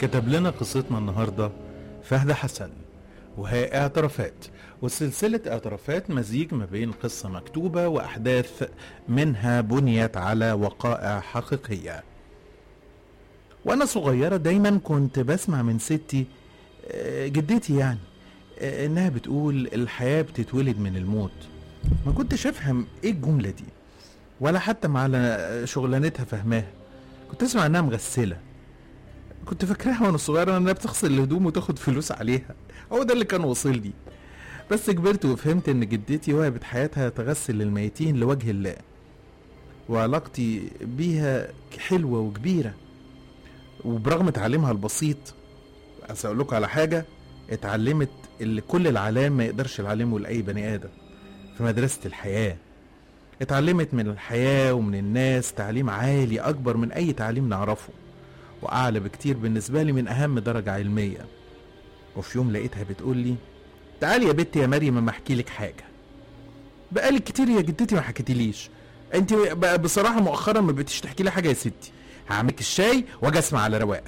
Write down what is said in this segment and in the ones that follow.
كتب لنا قصتنا النهاردة فهد حسن وهي اعترافات وسلسلة اعترافات مزيج ما بين قصة مكتوبة وأحداث منها بنيت على وقائع حقيقية وأنا صغيرة دايما كنت بسمع من ستي آه، جدتي يعني آه، إنها بتقول الحياة بتتولد من الموت ما كنتش أفهم إيه الجملة دي ولا حتى مع شغلانتها فهماها كنت أسمع إنها مغسلة كنت فاكراها وانا صغيرة انها بتغسل الهدوم وتاخد فلوس عليها هو ده اللي كان واصل لي بس كبرت وفهمت ان جدتي وهبت حياتها تغسل الميتين لوجه الله وعلاقتي بيها حلوة وكبيرة وبرغم تعليمها البسيط بس اقول لكم على حاجة اتعلمت اللي كل العالم ما يقدرش يعلمه لأي بني آدم في مدرسة الحياة اتعلمت من الحياة ومن الناس تعليم عالي أكبر من أي تعليم نعرفه وأعلى بكتير بالنسبة لي من أهم درجة علمية وفي يوم لقيتها بتقول لي تعالي يا بنتي يا مريم اما احكي لك حاجة بقالي كتير يا جدتي ما حكيتليش انت بقى بصراحة مؤخرا ما بقيتيش تحكي لي حاجة يا ستي هعملك الشاي واجي اسمع على رواقة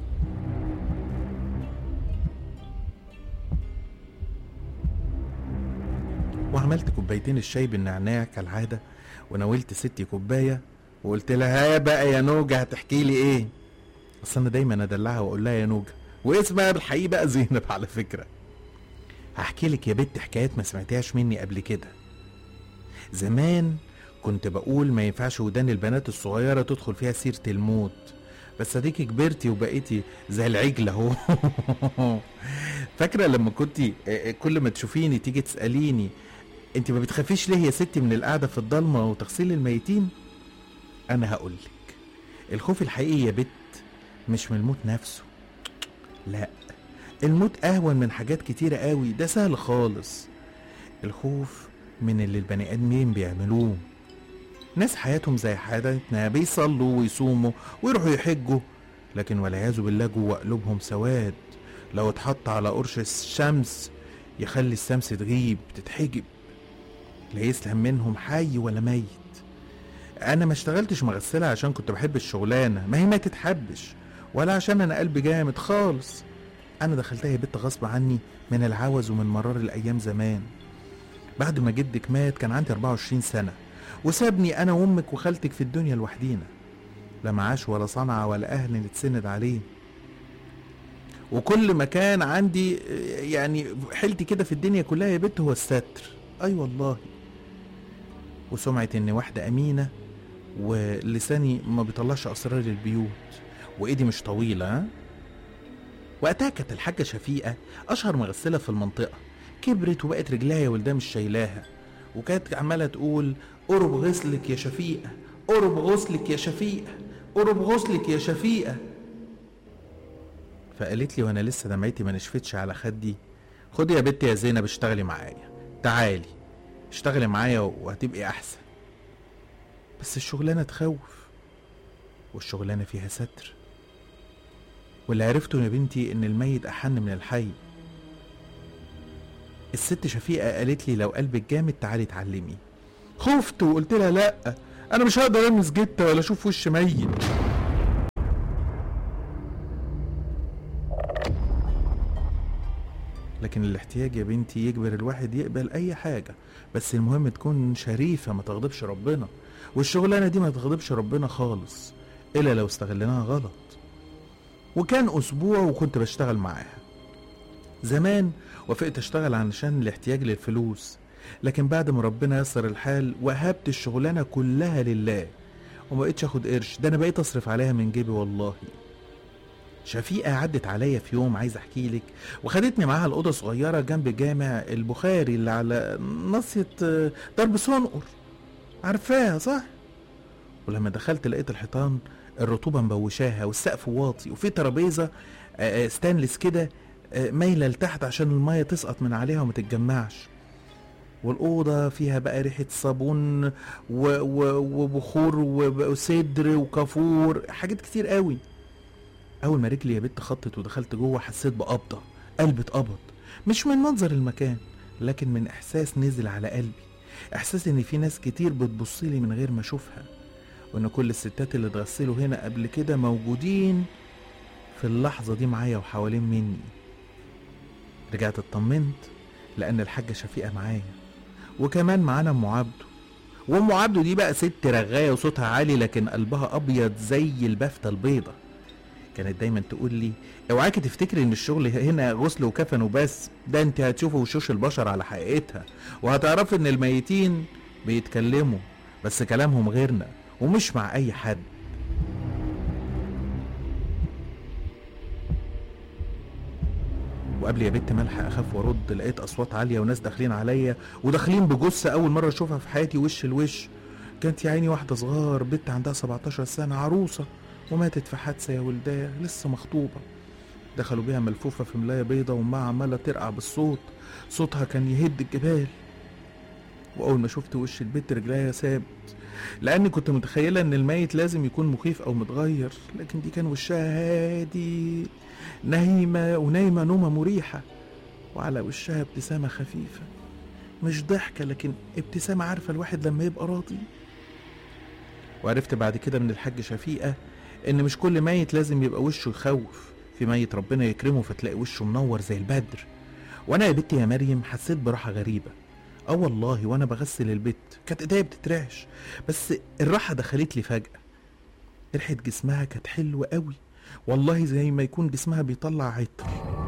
وعملت كوبايتين الشاي بالنعناع كالعادة وناولت ستي كوباية وقلت لها ها بقى يا نوجة هتحكي لي ايه اصل انا دايما ادلعها واقول لها يا نوجة واسمها بالحقيقة بقى زينب على فكرة هحكي لك يا بنت حكايات ما سمعتهاش مني قبل كده زمان كنت بقول ما ينفعش ودان البنات الصغيرة تدخل فيها سيرة الموت بس اديكي كبرتي وبقيتي زي العجل اهو فاكرة لما كنتي كل ما تشوفيني تيجي تسأليني انت ما بتخافيش ليه يا ستي من القعدة في الضلمة وتغسيل الميتين انا هقولك الخوف الحقيقي يا بت مش من الموت نفسه لا الموت اهون من حاجات كتيرة قوي ده سهل خالص الخوف من اللي البني ادمين بيعملوه ناس حياتهم زي حياتنا بيصلوا ويصوموا ويروحوا يحجوا لكن والعياذ بالله جوه قلوبهم سواد لو اتحط على قرش الشمس يخلي الشمس تغيب تتحجب لا يسلم منهم حي ولا ميت انا ما اشتغلتش مغسله عشان كنت بحب الشغلانه ما هي ما تتحبش ولا عشان انا قلبي جامد خالص انا دخلتها يا بنت غصب عني من العوز ومن مرار الايام زمان بعد ما جدك مات كان عندي 24 سنه وسابني انا وامك وخالتك في الدنيا لوحدينا لا معاش ولا صنعة ولا اهل نتسند عليه وكل ما كان عندي يعني حيلتي كده في الدنيا كلها يا بنت هو الستر اي أيوة والله وسمعة اني واحدة امينة ولساني ما بيطلعش اسرار البيوت وايدي مش طويلة ها وقتها كانت الحاجة شفيقة أشهر مغسلة في المنطقة كبرت وبقت رجلها يا ولدها مش شايلاها وكانت عمالة تقول قرب غسلك يا شفيقة قرب غسلك يا شفيقة قرب غسلك يا شفيقة فقالت لي وانا لسه دمعتي ما نشفتش على خدي خدي يا بنتي يا زينب اشتغلي معايا تعالي اشتغلي معايا وهتبقي احسن بس الشغلانه تخوف والشغلانه فيها ستر واللي عرفته يا بنتي ان الميت احن من الحي الست شفيقة قالت لي لو قلبك جامد تعالي اتعلمي خفت وقلت لها لا انا مش هقدر المس جتة ولا اشوف وش ميت لكن الاحتياج يا بنتي يجبر الواحد يقبل اي حاجة بس المهم تكون شريفة ما تغضبش ربنا والشغلانة دي ما تغضبش ربنا خالص الا لو استغلناها غلط وكان اسبوع وكنت بشتغل معاها زمان وافقت اشتغل علشان الاحتياج للفلوس لكن بعد ما ربنا يسر الحال وهبت الشغلانه كلها لله وما بقتش اخد قرش ده انا بقيت اصرف عليها من جيبي والله شفيقة عدت عليا في يوم عايز احكي لك وخدتني معاها الأوضة صغيرة جنب جامع البخاري اللي على ناصية درب صنقر عارفاها صح؟ ولما دخلت لقيت الحيطان الرطوبة مبوشاها والسقف واطي وفي ترابيزة ستانلس كده مايلة لتحت عشان المية تسقط من عليها وما تتجمعش والأوضة فيها بقى ريحة صابون و... و... وبخور وصدر وكافور حاجات كتير قوي أول ما رجلي يا بنت خطت ودخلت جوه حسيت بقبضة قلبي اتقبض مش من منظر المكان لكن من إحساس نزل على قلبي إحساس إن في ناس كتير بتبصلي من غير ما أشوفها وإن كل الستات اللي اتغسلوا هنا قبل كده موجودين في في اللحظة دي معايا وحوالين مني رجعت اطمنت لأن الحاجة شفيقة معايا وكمان معانا أم عبده وأم عبده دي بقى ست رغاية وصوتها عالي لكن قلبها أبيض زي البفتة البيضة كانت دايما تقول لي اوعاكي تفتكري ان الشغل هنا غسل وكفن وبس ده انت هتشوفي وشوش البشر على حقيقتها وهتعرفي ان الميتين بيتكلموا بس كلامهم غيرنا ومش مع اي حد وقبل يا بنت ملحق اخاف وارد لقيت اصوات عاليه وناس داخلين عليا وداخلين بجثه اول مره اشوفها في حياتي وش لوش كانت يا عيني واحده صغار بنت عندها 17 سنه عروسه وماتت في حادثه يا ولداه لسه مخطوبه دخلوا بيها ملفوفه في ملايه بيضه وامها عماله ترقع بالصوت صوتها كان يهد الجبال واول ما شفت وش البنت رجليا ثابت لاني كنت متخيله ان الميت لازم يكون مخيف او متغير لكن دي كان وشها هادي نايمه ونايمه نومه مريحه وعلى وشها ابتسامه خفيفه مش ضحكه لكن ابتسامه عارفه الواحد لما يبقى راضي وعرفت بعد كده من الحاج شفيقه ان مش كل ميت لازم يبقى وشه يخوف في ميت ربنا يكرمه فتلاقي وشه منور زي البدر وانا يا بنتي يا مريم حسيت براحه غريبه اه والله وانا بغسل البيت كانت ايديا بتترعش بس الراحه دخلت لي فجاه ريحه جسمها كانت حلوه قوي والله زي ما يكون جسمها بيطلع عطر